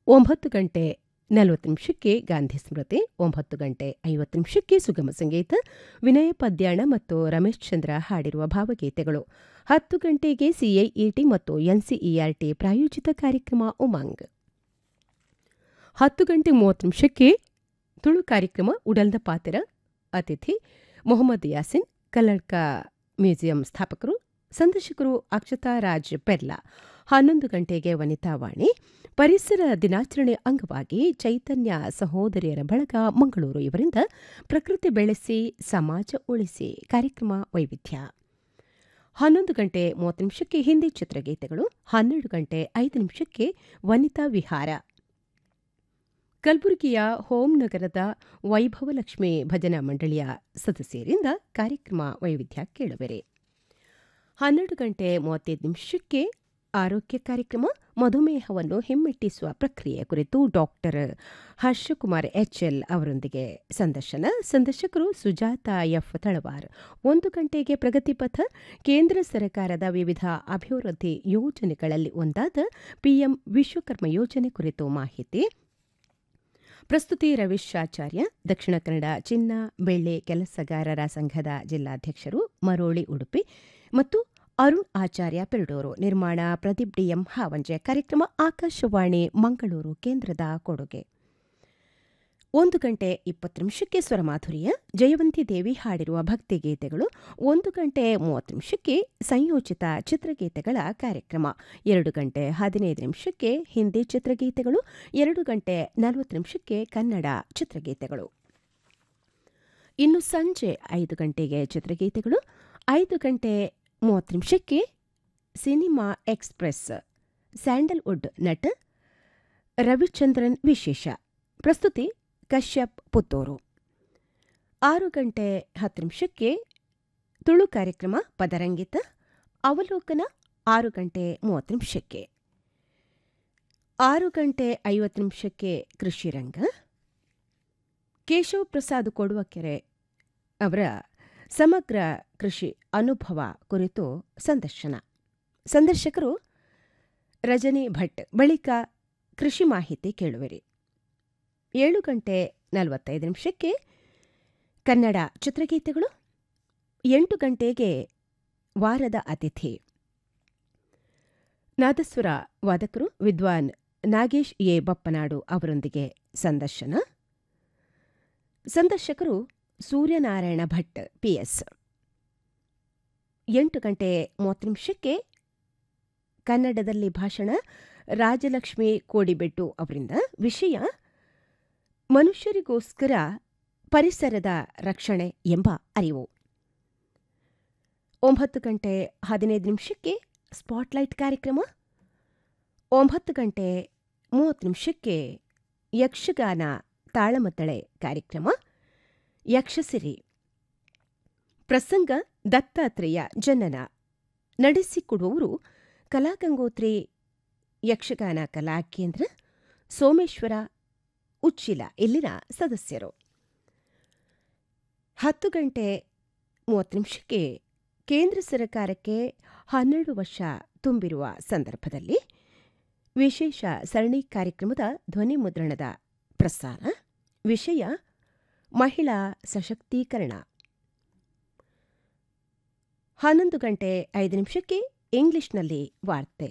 ಒಂಬತ್ತು ಗಂಟೆ ನಲವತ್ತು ನಿಮಿಷಕ್ಕೆ ಗಾಂಧಿ ಸ್ಮೃತಿ ಒಂಬತ್ತು ಗಂಟೆ ಐವತ್ತು ನಿಮಿಷಕ್ಕೆ ಸುಗಮ ಸಂಗೀತ ವಿನಯ ಪದ್ಯಾಣ ಮತ್ತು ರಮೇಶ್ ಚಂದ್ರ ಹಾಡಿರುವ ಭಾವಗೀತೆಗಳು ಹತ್ತು ಗಂಟೆಗೆ ಸಿಐಇಟಿ ಮತ್ತು ಎನ್ಸಿಇಆರ್ಟಿ ಪ್ರಾಯೋಜಿತ ಕಾರ್ಯಕ್ರಮ ಉಮಂಗ್ ಹತ್ತು ಗಂಟೆ ಮೂವತ್ತು ನಿಮಿಷಕ್ಕೆ ತುಳು ಕಾರ್ಯಕ್ರಮ ಉಡಲ್ದ ಪಾತೆರ ಅತಿಥಿ ಮೊಹಮ್ಮದ್ ಯಾಸಿನ್ ಕಲ್ಲಡ್ಕ ಮ್ಯೂಸಿಯಂ ಸ್ಥಾಪಕರು ಸಂದರ್ಶಕರು ಅಕ್ಷತಾ ರಾಜ್ ಪೆರ್ಲಾ ಹನ್ನೊಂದು ಗಂಟೆಗೆ ವನಿತಾವಾಣಿ ಪರಿಸರ ದಿನಾಚರಣೆ ಅಂಗವಾಗಿ ಚೈತನ್ಯ ಸಹೋದರಿಯರ ಬಳಗ ಮಂಗಳೂರು ಇವರಿಂದ ಪ್ರಕೃತಿ ಬೆಳೆಸಿ ಸಮಾಜ ಉಳಿಸಿ ಕಾರ್ಯಕ್ರಮ ವೈವಿಧ್ಯ ಹನ್ನೊಂದು ಗಂಟೆ ಮೂವತ್ತು ನಿಮಿಷಕ್ಕೆ ಹಿಂದಿ ಚಿತ್ರಗೀತೆಗಳು ಹನ್ನೆರಡು ಗಂಟೆ ಐದು ನಿಮಿಷಕ್ಕೆ ವನಿತಾ ವಿಹಾರ ಕಲಬುರಗಿಯ ಹೋಂ ನಗರದ ವೈಭವಲಕ್ಷ್ಮಿ ಭಜನಾ ಮಂಡಳಿಯ ಸದಸ್ಯರಿಂದ ಕಾರ್ಯಕ್ರಮ ವೈವಿಧ್ಯ ಕೇಳುವಿರಿ ಹನ್ನೆರಡು ಗಂಟೆ ಮೂವತ್ತೈದು ನಿಮಿಷಕ್ಕೆ ಆರೋಗ್ಯ ಕಾರ್ಯಕ್ರಮ ಮಧುಮೇಹವನ್ನು ಹಿಮ್ಮೆಟ್ಟಿಸುವ ಪ್ರಕ್ರಿಯೆ ಕುರಿತು ಡಾಕ್ಟರ್ ಹರ್ಷಕುಮಾರ್ ಎಚ್ಎಲ್ ಅವರೊಂದಿಗೆ ಸಂದರ್ಶನ ಸಂದರ್ಶಕರು ಸುಜಾತ ಎಫ್ ತಳವಾರ್ ಒಂದು ಗಂಟೆಗೆ ಪ್ರಗತಿಪಥ ಕೇಂದ್ರ ಸರ್ಕಾರದ ವಿವಿಧ ಅಭಿವೃದ್ಧಿ ಯೋಜನೆಗಳಲ್ಲಿ ಒಂದಾದ ಪಿಎಂ ವಿಶ್ವಕರ್ಮ ಯೋಜನೆ ಕುರಿತು ಮಾಹಿತಿ ಪ್ರಸ್ತುತಿ ರವೀಶ್ ಆಚಾರ್ಯ ದಕ್ಷಿಣ ಕನ್ನಡ ಚಿನ್ನ ಬೆಳ್ಳಿ ಕೆಲಸಗಾರರ ಸಂಘದ ಜಿಲ್ಲಾಧ್ಯಕ್ಷರು ಮರೋಳಿ ಉಡುಪಿ ಮತ್ತು ಅರುಣ್ ಆಚಾರ್ಯ ಪೆರಡೂರು ನಿರ್ಮಾಣ ಪ್ರದೀಪ್ ಡಿಎಂ ಹಾವಂಜೆ ಕಾರ್ಯಕ್ರಮ ಆಕಾಶವಾಣಿ ಮಂಗಳೂರು ಕೇಂದ್ರದ ಕೊಡುಗೆ ಒಂದು ಗಂಟೆ ಇಪ್ಪತ್ತು ನಿಮಿಷಕ್ಕೆ ಸ್ವರಮಾಧುರ್ಯ ಜಯವಂತಿ ದೇವಿ ಹಾಡಿರುವ ಭಕ್ತಿಗೀತೆಗಳು ಒಂದು ಗಂಟೆ ಮೂವತ್ತು ನಿಮಿಷಕ್ಕೆ ಸಂಯೋಜಿತ ಚಿತ್ರಗೀತೆಗಳ ಕಾರ್ಯಕ್ರಮ ಎರಡು ಗಂಟೆ ಹದಿನೈದು ನಿಮಿಷಕ್ಕೆ ಹಿಂದಿ ಚಿತ್ರಗೀತೆಗಳು ಎರಡು ಗಂಟೆ ನಲವತ್ತು ನಿಮಿಷಕ್ಕೆ ಕನ್ನಡ ಚಿತ್ರಗೀತೆಗಳು ಇನ್ನು ಸಂಜೆ ಐದು ಗಂಟೆಗೆ ಚಿತ್ರಗೀತೆಗಳು ಐದು ಗಂಟೆ ಮೂವತ್ತು ನಿಮಿಷಕ್ಕೆ ಸಿನಿಮಾ ಎಕ್ಸ್ಪ್ರೆಸ್ ಸ್ಯಾಂಡಲ್ವುಡ್ ನಟ ರವಿಚಂದ್ರನ್ ವಿಶೇಷ ಪ್ರಸ್ತುತಿ ಕಶ್ಯಪ್ ಪುತ್ತೂರು ಆರು ಗಂಟೆ ಹತ್ತು ನಿಮಿಷಕ್ಕೆ ತುಳು ಕಾರ್ಯಕ್ರಮ ಪದರಂಗಿತ ಅವಲೋಕನ ಆರು ಗಂಟೆ ಮೂವತ್ತು ನಿಮಿಷಕ್ಕೆ ಆರು ಗಂಟೆ ಐವತ್ತು ನಿಮಿಷಕ್ಕೆ ಕೃಷಿ ರಂಗ ಕೇಶವ ಪ್ರಸಾದ್ ಕೊಡುವಕೆರೆ ಅವರ ಸಮಗ್ರ ಕೃಷಿ ಅನುಭವ ಕುರಿತು ಸಂದರ್ಶನ ಸಂದರ್ಶಕರು ರಜನಿ ಭಟ್ ಬಳಿಕ ಕೃಷಿ ಮಾಹಿತಿ ಕೇಳುವಿರಿ ಏಳು ಗಂಟೆ ನಲವತ್ತೈದು ನಿಮಿಷಕ್ಕೆ ಕನ್ನಡ ಚಿತ್ರಗೀತೆಗಳು ಎಂಟು ಗಂಟೆಗೆ ವಾರದ ಅತಿಥಿ ನಾದಸ್ವರ ವಾದಕರು ವಿದ್ವಾನ್ ನಾಗೇಶ್ ಎ ಬಪ್ಪನಾಡು ಅವರೊಂದಿಗೆ ಸಂದರ್ಶನ ಸಂದರ್ಶಕರು ಸೂರ್ಯನಾರಾಯಣ ಭಟ್ ಪಿಎಸ್ ಎಂಟು ಗಂಟೆ ಮೂವತ್ತು ನಿಮಿಷಕ್ಕೆ ಕನ್ನಡದಲ್ಲಿ ಭಾಷಣ ರಾಜಲಕ್ಷ್ಮಿ ಕೋಡಿಬೆಟ್ಟು ಅವರಿಂದ ವಿಷಯ ಮನುಷ್ಯರಿಗೋಸ್ಕರ ಪರಿಸರದ ರಕ್ಷಣೆ ಎಂಬ ಅರಿವು ಒಂಬತ್ತು ಗಂಟೆ ಹದಿನೈದು ನಿಮಿಷಕ್ಕೆ ಸ್ಪಾಟ್ಲೈಟ್ ಕಾರ್ಯಕ್ರಮ ಒಂಬತ್ತು ಗಂಟೆ ಮೂವತ್ತು ನಿಮಿಷಕ್ಕೆ ಯಕ್ಷಗಾನ ತಾಳಮದ್ದಳೆ ಕಾರ್ಯಕ್ರಮ ಯಕ್ಷಸಿರಿ ಪ್ರಸಂಗ ದತ್ತಾತ್ರೇಯ ಜನನ ನಡೆಸಿಕೊಡುವವರು ಕಲಾಗಂಗೋತ್ರಿ ಯಕ್ಷಗಾನ ಕಲಾ ಕೇಂದ್ರ ಸೋಮೇಶ್ವರ ಉಚ್ಚಿಲ ಇಲ್ಲಿನ ಸದಸ್ಯರು ಹತ್ತು ಗಂಟೆ ಮೂವತ್ತು ನಿಮಿಷಕ್ಕೆ ಕೇಂದ್ರ ಸರ್ಕಾರಕ್ಕೆ ಹನ್ನೆರಡು ವರ್ಷ ತುಂಬಿರುವ ಸಂದರ್ಭದಲ್ಲಿ ವಿಶೇಷ ಸರಣಿ ಕಾರ್ಯಕ್ರಮದ ಧ್ವನಿ ಮುದ್ರಣದ ಪ್ರಸಾರ ವಿಷಯ ಮಹಿಳಾ ಸಶಕ್ತೀಕರಣ ಹನ್ನೊಂದು ಗಂಟೆ ಐದು ನಿಮಿಷಕ್ಕೆ ಇಂಗ್ಲಿಷ್ನಲ್ಲಿ ವಾರ್ತೆ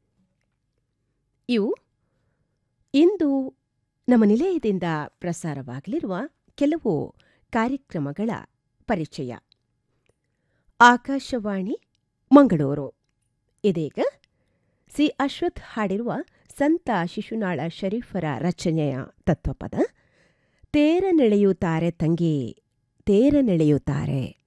ಇವು ಇಂದು ನಮ್ಮ ನಿಲಯದಿಂದ ಪ್ರಸಾರವಾಗಲಿರುವ ಕೆಲವು ಕಾರ್ಯಕ್ರಮಗಳ ಪರಿಚಯ ಆಕಾಶವಾಣಿ ಮಂಗಳೂರು ಇದೀಗ ಸಿ ಅಶ್ವಥ್ ಹಾಡಿರುವ ಸಂತ ಶಿಶುನಾಳ ಶರೀಫರ ರಚನೆಯ ತತ್ವಪದ ತೇರ ನೆಳೆಯುತ್ತಾರೆ ತಂಗಿ ತೇರ ನೆಳೆಯುತ್ತಾರೆ